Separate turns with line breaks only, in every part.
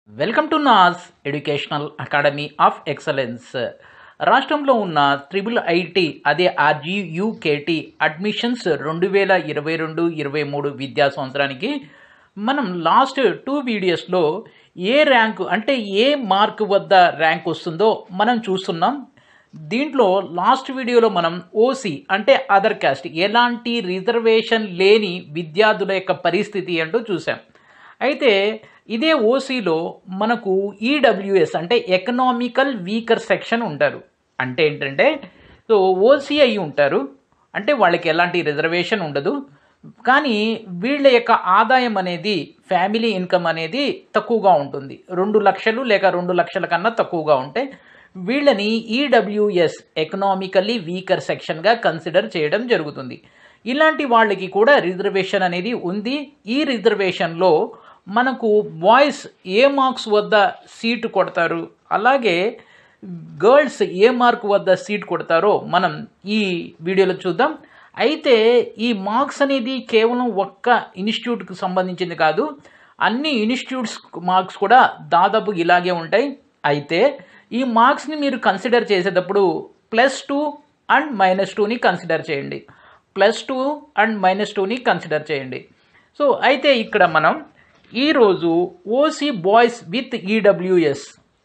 welcome to నాస్ educational academy of excellence రాష్ట్రంలో ఉన్న త్రిబుల్ ఐటి అదే ఆర్జీయుకేటి అడ్మిషన్స్ రెండు వేల ఇరవై రెండు ఇరవై మూడు విద్యా సంవత్సరానికి మనం లాస్ట్ టూ వీడియోస్లో ఏ ర్యాంకు అంటే ఏ మార్క్ వద్ద ర్యాంక్ వస్తుందో మనం చూస్తున్నాం దీంట్లో లాస్ట్ వీడియోలో మనం ఓసీ అంటే అదర్ క్యాస్ట్ ఎలాంటి రిజర్వేషన్ లేని విద్యార్థుల యొక్క పరిస్థితి అంటూ చూసాం అయితే ఇదే ఓసీలో మనకు ఈడబ్ల్యూఎస్ అంటే ఎకనామికల్ వీకర్ సెక్షన్ ఉంటారు అంటే ఏంటంటే సో ఓసీ అయి ఉంటారు అంటే వాళ్ళకి ఎలాంటి రిజర్వేషన్ ఉండదు కానీ వీళ్ళ యొక్క ఆదాయం అనేది ఫ్యామిలీ ఇన్కమ్ అనేది తక్కువగా ఉంటుంది రెండు లక్షలు లేక రెండు లక్షల కన్నా తక్కువగా ఉంటే వీళ్ళని ఈడబ్ల్యూఎస్ ఎకనామికల్లీ వీకర్ సెక్షన్గా కన్సిడర్ చేయడం జరుగుతుంది ఇలాంటి వాళ్ళకి కూడా రిజర్వేషన్ అనేది ఉంది ఈ రిజర్వేషన్లో మనకు బాయ్స్ ఏ మార్క్స్ వద్ద సీటు కొడతారు అలాగే గర్ల్స్ ఏ మార్క్ వద్ద సీట్ కొడతారో మనం ఈ వీడియోలో చూద్దాం అయితే ఈ మార్క్స్ అనేది కేవలం ఒక్క ఇన్స్టిట్యూట్కి సంబంధించింది కాదు అన్ని ఇన్స్టిట్యూట్స్ మార్క్స్ కూడా దాదాపు ఇలాగే ఉంటాయి అయితే ఈ మార్క్స్ని మీరు కన్సిడర్ చేసేటప్పుడు ప్లస్ టూ అండ్ మైనస్ టూని కన్సిడర్ చేయండి ప్లస్ టూ అండ్ మైనస్ టూని కన్సిడర్ చేయండి సో అయితే ఇక్కడ మనం ఈరోజు OC boys with EWS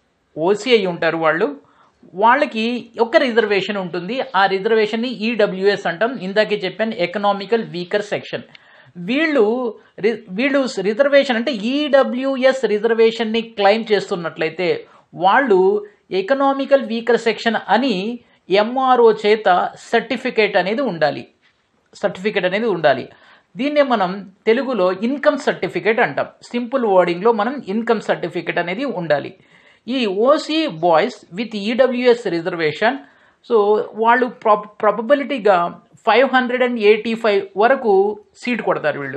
OC అయి ఉంటారు వాళ్ళు వాళ్ళకి ఒక రిజర్వేషన్ ఉంటుంది ఆ రిజర్వేషన్ని ఈడబ్ల్యూఎస్ అంటాం ఇందాకే చెప్పాను ఎకనామికల్ వీకర్ సెక్షన్ వీళ్ళు వీళ్ళు రిజర్వేషన్ అంటే ఈడబ్ల్యూఎస్ రిజర్వేషన్ని క్లెయిమ్ చేస్తున్నట్లయితే వాళ్ళు ఎకనామికల్ వీకర్ సెక్షన్ అని ఎంఆర్ఓ చేత సర్టిఫికేట్ అనేది ఉండాలి సర్టిఫికేట్ అనేది ఉండాలి దీన్నే మనం తెలుగులో ఇన్కమ్ సర్టిఫికేట్ అంటాం సింపుల్ వర్డింగ్లో మనం ఇన్కమ్ సర్టిఫికేట్ అనేది ఉండాలి ఈ OC boys with EWS reservation so వాళ్ళు ప్రాబ్ ప్రాబబిలిటీగా five hundred and eighty five వరకు సీట్ కొడతారు వీళ్ళు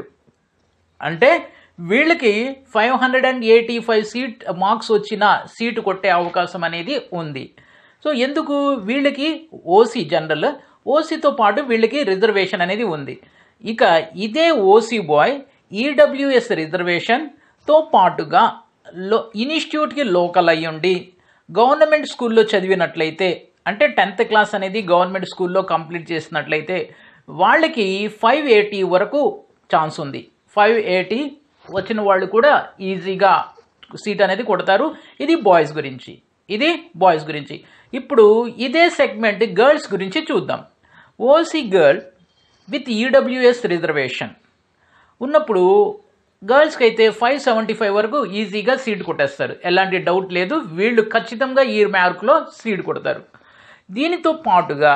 అంటే వీళ్ళకి five hundred and eighty five seat marks వచ్చిన సీటు కొట్టే అవకాశం అనేది ఉంది సో ఎందుకు వీళ్ళకి ఓసీ జనరల్ ఓసీతో పాటు వీళ్ళకి రిజర్వేషన్ అనేది ఉంది ఇక ఇదే ఓసీ బాయ్ ఈడబ్ల్యూఎస్ రిజర్వేషన్తో పాటుగా లో ఇన్స్టిట్యూట్కి లోకల్ అయ్యుండి గవర్నమెంట్ స్కూల్లో చదివినట్లయితే అంటే టెన్త్ క్లాస్ అనేది గవర్నమెంట్ స్కూల్లో కంప్లీట్ చేసినట్లయితే వాళ్ళకి ఫైవ్ ఎయిటీ వరకు ఛాన్స్ ఉంది ఫైవ్ ఎయిటీ వచ్చిన వాళ్ళు కూడా ఈజీగా సీట్ అనేది కొడతారు ఇది బాయ్స్ గురించి ఇది బాయ్స్ గురించి ఇప్పుడు ఇదే సెగ్మెంట్ గర్ల్స్ గురించి చూద్దాం OC girl with EWS reservation ఉన్నప్పుడు గర్ల్స్కి అయితే ఫైవ్ సెవెంటీ ఫైవ్ వరకు ఈజీగా సీట్ కొట్టేస్తారు ఎలాంటి డౌట్ లేదు వీళ్ళు ఖచ్చితంగా ఈ మార్కులో సీట్ కొడతారు దీనితో పాటుగా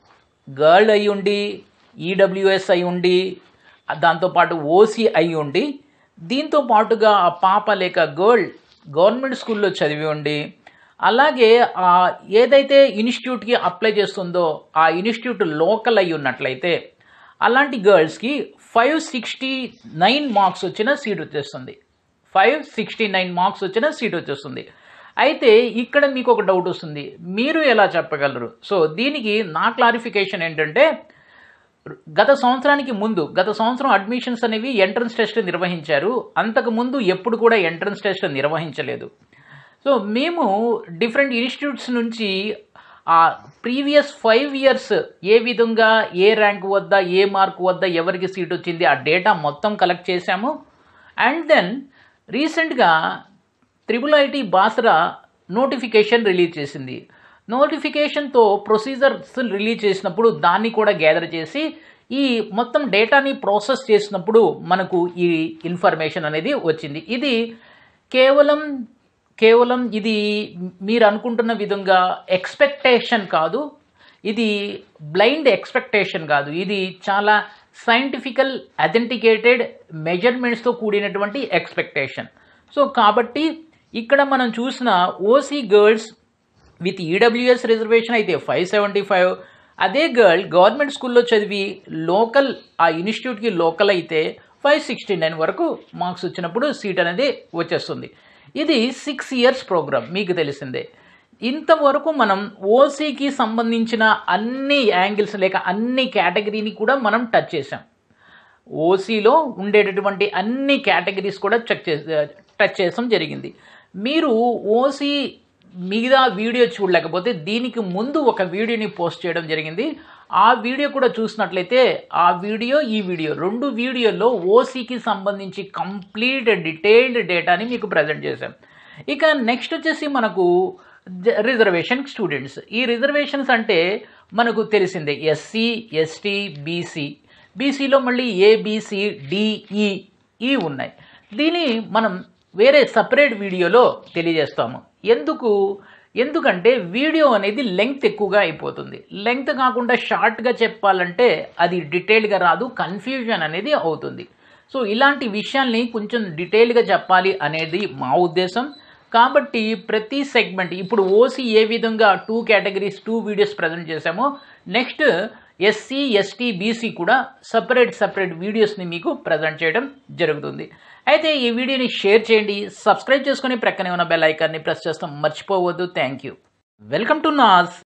గర్ల్ అయి ఉండి ఈడబ్ల్యూఎస్ అయి ఉండి దాంతోపాటు ఓసీ అయి ఉండి దీంతో పాటుగా ఆ పాప లేక గర్ల్ గవర్నమెంట్ స్కూల్లో చదివి ఉండి అలాగే ఏదైతే ఇన్స్టిట్యూట్కి అప్లై చేస్తుందో ఆ ఇన్స్టిట్యూట్ లోకల్ అయి ఉన్నట్లయితే అలాంటి గర్ల్స్కి ఫైవ్ సిక్స్టీ నైన్ మార్క్స్ వచ్చిన సీట్ వచ్చేస్తుంది ఫైవ్ సిక్స్టీ నైన్ మార్క్స్ వచ్చిన సీట్ వచ్చేస్తుంది అయితే ఇక్కడ మీకు ఒక డౌట్ వస్తుంది మీరు ఎలా చెప్పగలరు సో దీనికి నా క్లారిఫికేషన్ ఏంటంటే గత సంవత్సరానికి ముందు గత సంవత్సరం అడ్మిషన్స్ అనేవి ఎంట్రన్స్ టెస్ట్ నిర్వహించారు అంతకు ముందు ఎప్పుడు కూడా ఎంట్రన్స్ టెస్ట్ నిర్వహించలేదు సో మేము డిఫరెంట్ ఇన్స్టిట్యూట్స్ నుంచి ఆ ప్రీవియస్ ఫైవ్ ఇయర్స్ ఏ విధంగా ఏ ర్యాంక్ వద్ద ఏ మార్క్ వద్ద ఎవరికి సీట్ వచ్చింది ఆ డేటా మొత్తం కలెక్ట్ చేశాము అండ్ దెన్ రీసెంట్గా triple IIT Basara notification release చేసింది నోటిఫికేషన్తో ప్రొసీజర్స్ రిలీజ్ చేసినప్పుడు దాన్ని కూడా గ్యాదర్ చేసి ఈ మొత్తం డేటాని ప్రాసెస్ చేసినప్పుడు మనకు ఈ ఇన్ఫర్మేషన్ అనేది వచ్చింది ఇది కేవలం కేవలం ఇది మీరు అనుకుంటున్న విధంగా ఎక్స్పెక్టేషన్ కాదు ఇది బ్లైండ్ ఎక్స్పెక్టేషన్ కాదు ఇది చాలా సైంటిఫికల్ అథెంటికేటెడ్ మెజర్మెంట్స్తో కూడినటువంటి ఎక్స్పెక్టేషన్ సో కాబట్టి ఇక్కడ మనం చూసిన OC girls with EWS reservation అయితే ఫైవ్ సెవెంటీ ఫైవ్ అదే గర్ల్ గవర్నమెంట్ స్కూల్లో చదివి లోకల్ ఆ ఇన్స్టిట్యూట్కి లోకల్ అయితే ఫైవ్ సిక్స్టీ నైన్ వరకు మార్క్స్ వచ్చినప్పుడు సీట్ అనేది వచ్చేస్తుంది ఇది సిక్స్ ఇయర్స్ ప్రోగ్రామ్ మీకు తెలిసిందే ఇంతవరకు మనం ఓసీకి సంబంధించిన అన్ని యాంగిల్స్ లేక అన్ని కేటగిరీని కూడా మనం టచ్ చేసాం ఓసీలో ఉండేటటువంటి అన్ని కేటగిరీస్ కూడా చెక్ చే టచ్ చేయడం జరిగింది మీరు ఓసీ మిగతా వీడియో చూడలేకపోతే దీనికి ముందు ఒక వీడియోని పోస్ట్ చేయడం జరిగింది ఆ వీడియో కూడా చూసినట్లయితే ఆ వీడియో ఈ వీడియో రెండు వీడియోల్లో ఓసీకి సంబంధించి కంప్లీట్ డీటెయిల్డ్ డేటాని మీకు ప్రజెంట్ చేశాం ఇక నెక్స్ట్ వచ్చేసి మనకు రిజర్వేషన్ స్టూడెంట్స్ ఈ రిజర్వేషన్స్ అంటే మనకు తెలిసిందే ఎస్సీ ఎస్టీ బీసీ బీసీలో మళ్ళీ ఏబిసి డిఈ ఈ ఉన్నాయి దీన్ని మనం వేరే సపరేట్ వీడియోలో తెలియజేస్తాము ఎందుకు ఎందుకంటే వీడియో అనేది లెంగ్త్ ఎక్కువగా అయిపోతుంది లెంగ్త్ కాకుండా షార్ట్గా చెప్పాలంటే అది డీటెయిల్గా రాదు కన్ఫ్యూజన్ అనేది అవుతుంది సో ఇలాంటి విషయాల్ని కొంచెం డీటెయిల్గా చెప్పాలి అనేది మా ఉద్దేశం కాబట్టి ప్రతి సెగ్మెంట్ ఇప్పుడు ఓసీ ఏ విధంగా two categories two videos present చేశామో నెక్స్ట్ ఎస్సీ ఎస్టీ బీసీ కూడా సపరేట్ సపరేట్ వీడియోస్ని మీకు ప్రజెంట్ చేయడం జరుగుతుంది అయితే ఈ వీడియోని షేర్ చేయండి సబ్స్క్రైబ్ చేసుకొని ప్రక్కనే ఉన్న బెల్ ఐకాన్ని ప్రెస్ చేస్తాం మర్చిపోవద్దు థ్యాంక్ యూ వెల్కమ్ టు నాస్